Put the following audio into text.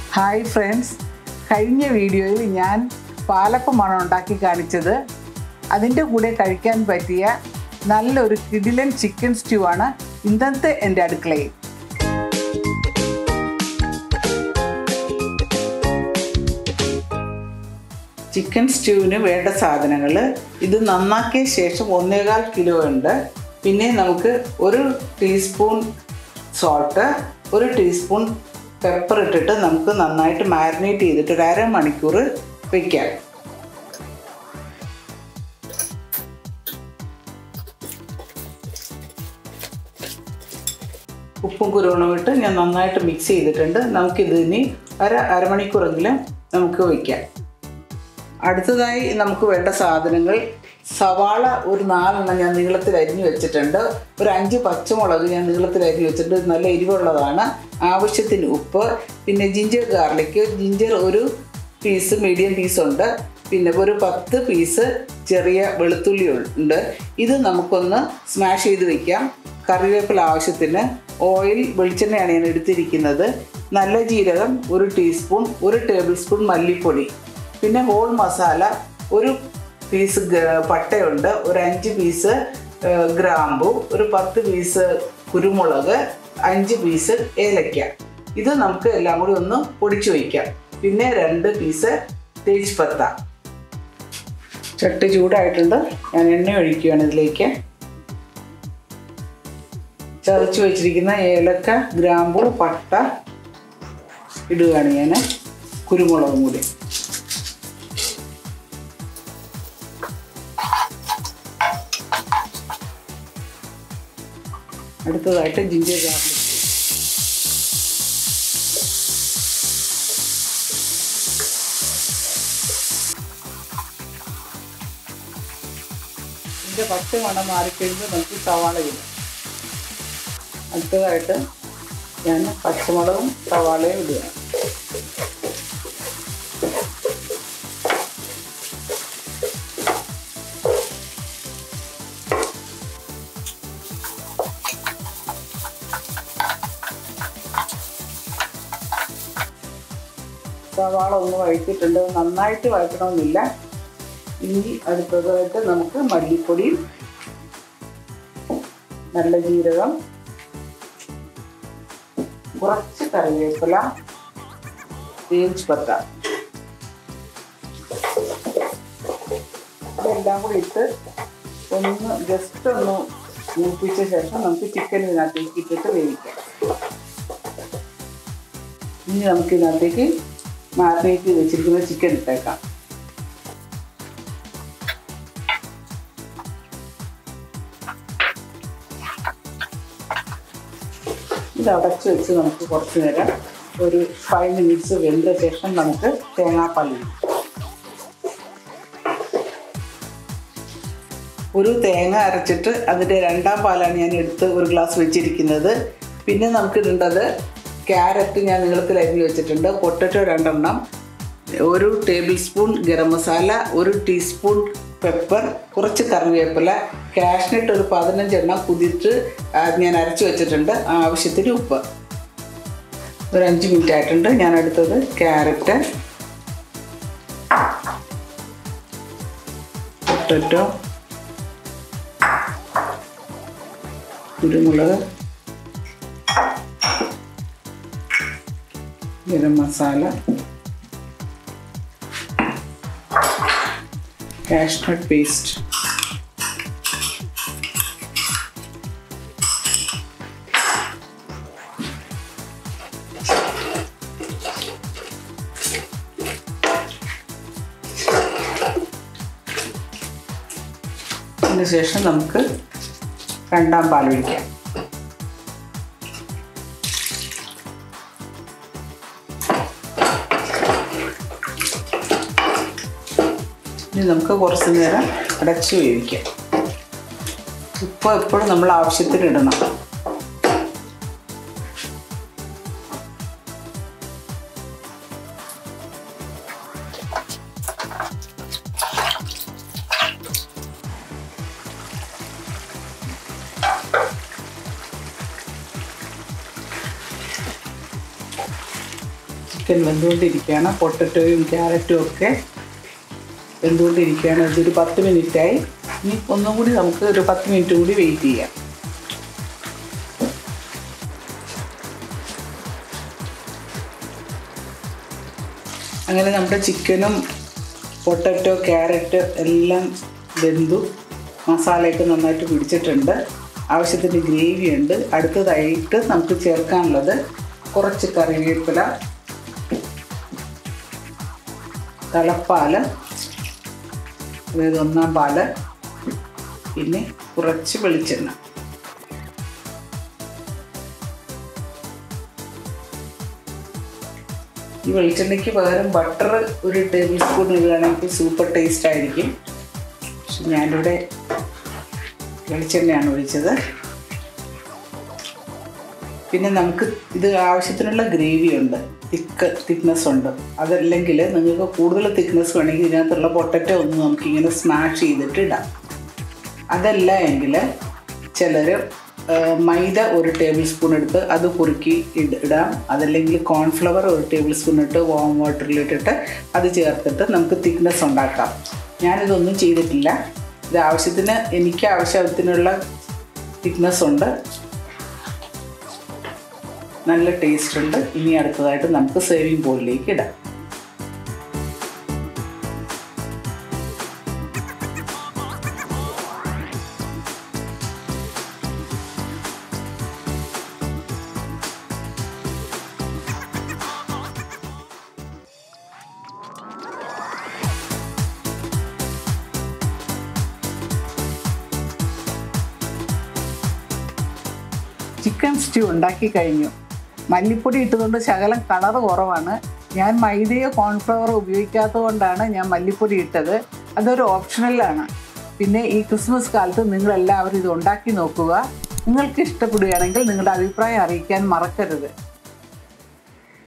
Hi friends കഴിഞ്ഞ വീഡിയോയിൽ ഞാൻ പാലപ്പമാണ് ഉണ്ടാക്കി കാണിച്ചത് അതിൻ്റെ കൂടെ കഴിക്കാൻ പറ്റിയ നല്ലൊരു കിടിലൻ ചിക്കൻ സ്റ്റ്യൂ ആണ് ഇന്നത്തെ എൻ്റെ അടുക്കളയിൽ ചിക്കൻ സ്റ്റ്യൂവിന് വേണ്ട സാധനങ്ങൾ ഇത് നന്നാക്കിയ ശേഷം ഒന്നേകാൽ കിലോ ഉണ്ട് പിന്നെ നമുക്ക് ഒരു ടീസ്പൂൺ സോൾട്ട് ഒരു ടീസ്പൂൺ പെപ്പർ ഇട്ടിട്ട് നമുക്ക് നന്നായിട്ട് മാരിനേറ്റ് ചെയ്തിട്ട് ഒരു അരമണിക്കൂർ വയ്ക്കാം ഉപ്പും കുരുവണവും ഇട്ട് ഞാൻ നന്നായിട്ട് മിക്സ് ചെയ്തിട്ടുണ്ട് നമുക്കിത് ഇനി അര അരമണിക്കൂറെങ്കിലും നമുക്ക് വയ്ക്കാം അടുത്തതായി നമുക്ക് വേണ്ട സാധനങ്ങൾ സവാള ഒരു നാലെണ്ണം ഞാൻ നീളത്തിൽ അരിഞ്ഞു വെച്ചിട്ടുണ്ട് ഒരു അഞ്ച് പച്ചമുളക് ഞാൻ നീളത്തിൽ അരിഞ്ഞു വെച്ചിട്ടുണ്ട് ഇത് നല്ല എരിവുള്ളതാണ് ആവശ്യത്തിന് ഉപ്പ് പിന്നെ ജിഞ്ചർ ഗാർലിക് ജിഞ്ചർ ഒരു പീസ് മീഡിയം പീസ് ഉണ്ട് പിന്നെ ഒരു പത്ത് പീസ് ചെറിയ വെളുത്തുള്ളി ഉണ്ട് ഇത് നമുക്കൊന്ന് സ്മാഷ് ചെയ്ത് വെക്കാം കറിവേപ്പില ആവശ്യത്തിന് ഓയിൽ വെളിച്ചെണ്ണയാണ് ഞാൻ എടുത്തിരിക്കുന്നത് നല്ല ജീരകം ഒരു ടീസ്പൂൺ ഒരു ടേബിൾ സ്പൂൺ മല്ലിപ്പൊടി പിന്നെ ഹോൾ മസാല ഒരു പീസ് ഗ- പട്ടയുണ്ട് ഒരു അഞ്ച് പീസ് ഏഹ്, ഗ്രാമ്പു ഒരു പത്ത് പീസ് കുരുമുളക് അഞ്ച് പീസ് ഏലക്ക ഇത് നമുക്ക് എല്ലാം കൂടി ഒന്ന് പൊടിച്ചു വയ്ക്കാം പിന്നെ രണ്ട് പീസ് തേജ്പത്ത ചട്ടി ചൂടായിട്ടുണ്ട് ഞാൻ എണ്ണ ഒഴിക്കുകയാണ് ഇതിലേക്ക് ചതച്ച് വെച്ചിരിക്കുന്ന ഏലക്ക ഗ്രാമ്പു പട്ട ഇടുകയാണ് ഞാൻ കുരുമുളകും കൂടി അടുത്തതായിട്ട് ജിഞ്ചർ ഗാർലിക് ഇതിൻ്റെ പച്ച മണം മാറിക്കഴിയുമ്പോൾ നമുക്ക് സവാള ഇടും അടുത്തതായിട്ട് ഞാൻ പച്ചമുളകും സവാളയും ഇടുക സവാള ഒന്ന് വഴറ്റിയിട്ടുണ്ട് നന്നായിട്ട് വഴറ്റണമെന്നില്ല ഇനി അടുത്തതായിട്ട് നമുക്ക് മല്ലിപ്പൊടി നല്ല ജീരകം കുറച്ച് കറിവേപ്പില തേജ് പത്ത ഇതെല്ലാം കൂടി ഇട്ട് ഒന്ന് ജസ്റ്റ് ഒന്ന് മൂപ്പിച്ച ശേഷം നമുക്ക് ചിക്കൻ ഇതിനകത്തേക്ക് ഇട്ടിട്ട് വേവിക്കാം ഇനി നമുക്ക് ഇതിനകത്തേക്ക് മാറിനേറ്റ് ചെയ്ത് വെച്ചിരിക്കുന്ന ചിക്കൻ ഇട്ടേക്കാം ഇത് അടച്ച് വെച്ച് നമുക്ക് കുറച്ച് നേരം ഒരു ഫൈവ് മിനിറ്റ്സ് വെന്ത ശേഷം നമുക്ക് തേങ്ങാപ്പാൽ ഒഴിക്കാം. ഒരു തേങ്ങ അരച്ചിട്ട് അതിൻ്റെ രണ്ടാം പാലാണ് ഞാൻ എടുത്ത് ഒരു ഗ്ലാസ് വെച്ചിരിക്കുന്നത് പിന്നെ നമുക്ക് ഇടേണ്ടത് ക്യാരറ്റ് ഞാൻ നീളത്തിൽ അരിഞ്ഞ് വെച്ചിട്ടുണ്ട് പൊട്ടറ്റോ രണ്ടെണ്ണം ഒരു ടേബിൾ സ്പൂൺ ഗരം മസാല ഒരു ടീസ്പൂൺ പെപ്പർ കുറച്ച് കറിവേപ്പില കാഷ്നട്ട് ഒരു പതിനഞ്ചെണ്ണം കുതിർത്ത് ആ, ഞാൻ അരച്ച് വെച്ചിട്ടുണ്ട് ആവശ്യത്തിന് ഉപ്പ് ഒരു അഞ്ച് മിനിറ്റ് ആയിട്ടുണ്ട് ഞാൻ എടുത്തത് ക്യാരറ്റ് പൊട്ടറ്റോ കുരുമുളക് ഗരം മസാല കാഷ്നട്ട് പേസ്റ്റ് അതിന് ശേഷം നമുക്ക് രണ്ടാം പാൽ ഒഴിക്കാം ഇനി നമുക്ക് കുറച്ച് നേരം അടച്ചു വേവിക്കാം ഉപ്പ് എപ്പോഴും നമ്മൾ ആവശ്യത്തിന് ഇടണം ചിക്കൻ വെന്തുകൊണ്ടിരിക്കുകയാണ് പൊട്ടറ്റോയും ക്യാരറ്റും ഒക്കെ വെന്തുകൊണ്ടിരിക്കുകയാണ് ഇതൊരു പത്ത് മിനിറ്റായി ഇനി ഒന്നും കൂടി നമുക്ക് ഒരു പത്ത് മിനിറ്റ് കൂടി വെയിറ്റ് ചെയ്യാം അങ്ങനെ നമ്മുടെ ചിക്കനും പൊട്ടറ്റോ ക്യാരറ്റ് എല്ലാം വെന്തു മസാലയൊക്കെ നന്നായിട്ട് പിടിച്ചിട്ടുണ്ട് ആവശ്യത്തിന് ഗ്രേവി ഉണ്ട് അടുത്തതായിട്ട് നമുക്ക് ചേർക്കാനുള്ളത് കുറച്ച് കറിവേപ്പില തലപ്പാല് അതായത് ഒന്നാം പാല് പിന്നെ കുറച്ച് വെളിച്ചെണ്ണ ഈ വെളിച്ചെണ്ണയ്ക്ക് പകരം ബട്ടർ ഒരു ടേബിൾ സ്പൂൺ ഇടുകയാണെങ്കിൽ സൂപ്പർ ടേസ്റ്റ് ആയിരിക്കും പക്ഷെ ഞാനിവിടെ വെളിച്ചെണ്ണയാണ് ഒഴിച്ചത് പിന്നെ നമുക്ക് ഇത് ആവശ്യത്തിനുള്ള ഗ്രേവി ഉണ്ട് തിക്ക് തിക്നെസ് ഉണ്ട് അതല്ലെങ്കിൽ നിങ്ങൾക്ക് കൂടുതൽ തിക്നെസ് വേണമെങ്കിൽ ഇതിനകത്തുള്ള പൊട്ടറ്റോ ഒന്ന് നമുക്കിങ്ങനെ സ്മാഷ് ചെയ്തിട്ട് ഇടാം അതല്ല എങ്കിൽ ചിലർ മൈദ ഒരു ടേബിൾ സ്പൂൺ എടുത്ത് അത് കുറുക്കി ഇട- ഇടാം അതല്ലെങ്കിൽ കോൺഫ്ലവർ ഒരു ടേബിൾ സ്പൂൺ ഇട്ട് വാം വാട്ടറിലിട്ടിട്ട് അത് ചേർത്തിട്ട് നമുക്ക് തിക്നെസ് ഉണ്ടാക്കാം ഞാനിതൊന്നും ചെയ്തിട്ടില്ല ഇത് ആവശ്യത്തിന് എനിക്ക് ആവശ്യത്തിനുള്ള തിക്നെസ് ഉണ്ട് നല്ല ടേസ്റ്റ് ഉണ്ട് ഇനി അടുത്തതായിട്ട് നമുക്ക് സേവിങ് ബോളിലേക്ക് ഇടാം ചിക്കൻ സ്റ്റ്യൂ ഉണ്ടാക്കി കഴിഞ്ഞു മല്ലിപ്പൊടി ഇട്ടുകൊണ്ട് ശകലം കളർ കുറവാണ് ഞാൻ മൈദയോ കോൺഫ്ലവറോ ഉപയോഗിക്കാത്തത് കൊണ്ടാണ് ഞാൻ മല്ലിപ്പൊടി ഇട്ടത് അതൊരു ഓപ്ഷണലാണ് പിന്നെ ഈ ക്രിസ്മസ് കാലത്ത് നിങ്ങളെല്ലാവരും ഇത് ഉണ്ടാക്കി നോക്കുക നിങ്ങൾക്ക് ഇഷ്ടപ്പെടുകയാണെങ്കിൽ നിങ്ങളുടെ അഭിപ്രായം അറിയിക്കാൻ മറക്കരുത്